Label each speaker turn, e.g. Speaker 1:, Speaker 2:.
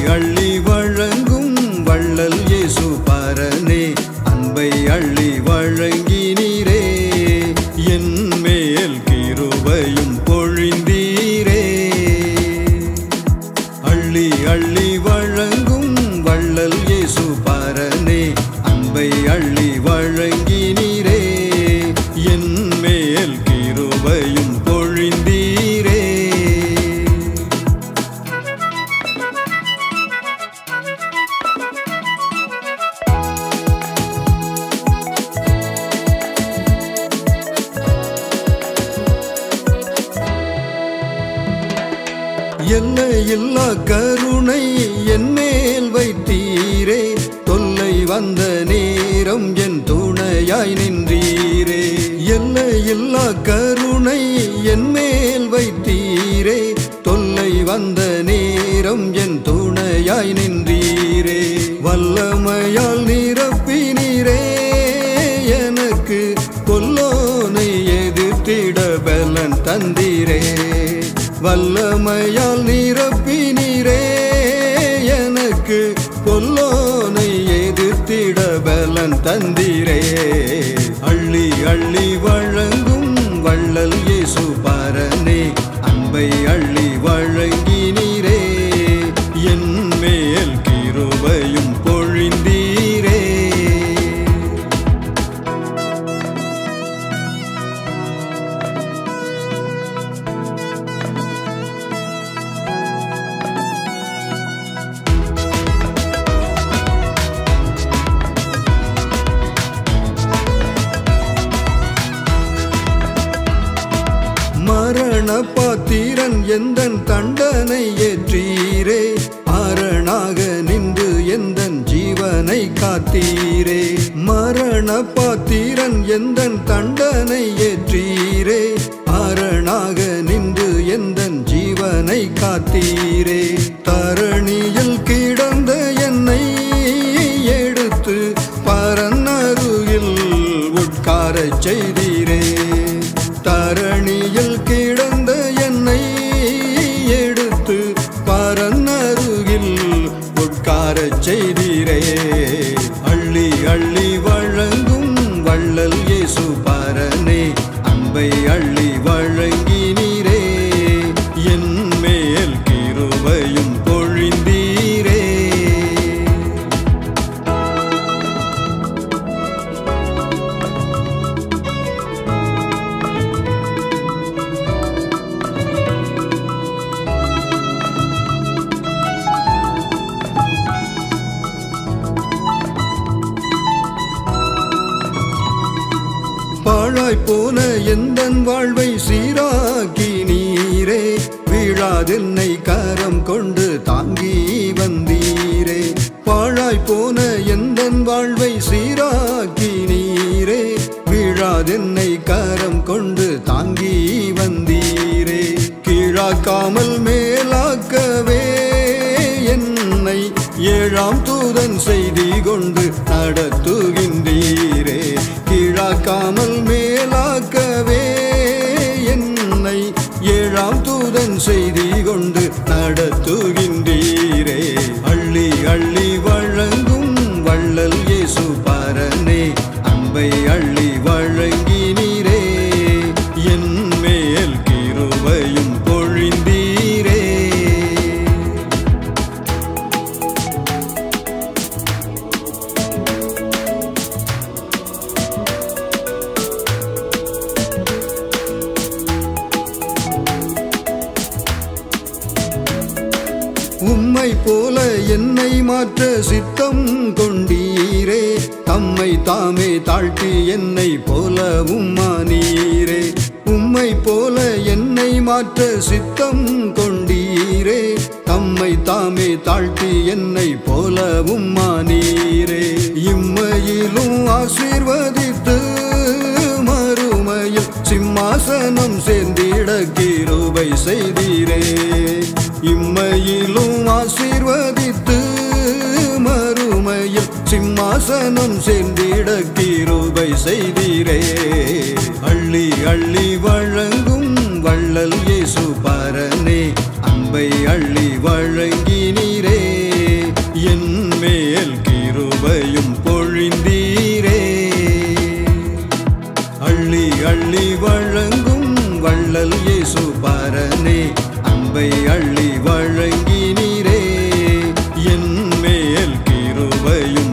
Speaker 1: அள்ளி வழங்கும் வள்ளல் இயேசு பரனே அன்பை அள்ளி வழங்கினீரே என் மேல் கிருபையும் பொழிந்தீரே அள்ளி அள்ளி வழங்கும் வள்ளல் இயேசு பரனே அன்பை அள்ளி வழங்கினீரே என் மேல் கிருபையும் பொழிந்தீரே எல்லையில்லா கருணை என் மேல் வைத்தீரே தொல்லை வந்த நேரம் என் துணையாய் நின்றீரே எல்லையில்லா கருணை என் மேல் வைத்தீரே தொல்லை வந்த நேரம் என் துணையாய் நின்றீரே வல்லமையால் நிரப்பினீரே எனக்கு கொல்லோனை எதிர்த்திட பலன் தந்தீரே வல்லமையால் நிரப்பினீரே எனக்கு கொல்லோனை எதிர்த்திட பலன் தந்தீரே அள்ளி அள்ளி வழங்கும் வள்ளல் இயேசு பரனே அன்பை அள்ளி வழங்கினீரே என் மேல் கிருபையும் பொழிந்தீரே மரண பாத்திரன் எந்தன் தண்டனை ஏற்றீரே அரணாக நின்று எந்தன் ஜீவனை காத்தீரே மரண பாத்திரன் எந்தன் தண்டனை ஏற்றீரே அரணாக நின்று எந்தன் ஜீவனை காத்தீரே தரணியில் கிடந்த என்னை எடுத்து பரன்னருகில் உட்காரச் செய்தீரே தரணியில் கிடந்த என்னை எடுத்து பரன்னருகில் உட்காரச் செய்தீரே அள்ளி அள்ளி வழங்கும் வள்ளல் இயேசு பரனே அன்பை அள்ளி வழங்கினீரே என் மேல் கிருபையும் பொழிந்தீரே பாழாய் போன எந்தன் வாழ்வை சீராக்கி நீரே வீழாதென்னை கரம் கொண்டு தாங்கி வந்தீரே பாழாய் போன எந்தன் வாழ்வை சீராக்கி நீரே வீழாதென்னை கரம் கொண்டு தாங்கி வந்தீரே கீழாக்காமல் மேலாக்கவே என்னை ஏழாம் தூதன் செய்தி கொண்டு நடத்துகின்றீரே கீழாக்காமல் மேலாக்கவே என்னை ஏழாம் தூதன் செய்தி கொண்டு நடத்துகின்றீரே அள்ளி அள்ளி வழங்கும் வள்ளல் இயேசு பரனே அன்பை அள்ளி வழங்கினீரே என் மேல் கிருபையும் பொழிந்தீரே உம்மை போல என்னை மாற்ற சித்தம் கொண்டீரே தம்மை தாமே தாழ்த்தி என்னை போல உம்மானீரே உம்மை போல என்னை மாற்ற சித்தம் கொண்டீரே தம்மை தாமே தாழ்த்தி என்னை போல உம்மானீரே இம்மையிலும் ஆசீர்வதித்து மறுமையில் சிம்மாசனம் சேர்ந்திட கிருபை செய்தீரே இம்மையிலும் ஆசீர்வதித்து மறுமையில் சிம்மாசனம் சேர்ந்திட கிருபை செய்தீரே அள்ளி அள்ளி வழங்கும் வள்ளல் இயேசு பரனே அன்பை அள்ளி வழங்கினீரே கிருபையும் பொழிந்தீரே அள்ளி அள்ளி வழங்கும் வள்ளல் இயேசு பரனே அன்பை அள்ளி வழங்கினீரே என் மேல் கிருபையும்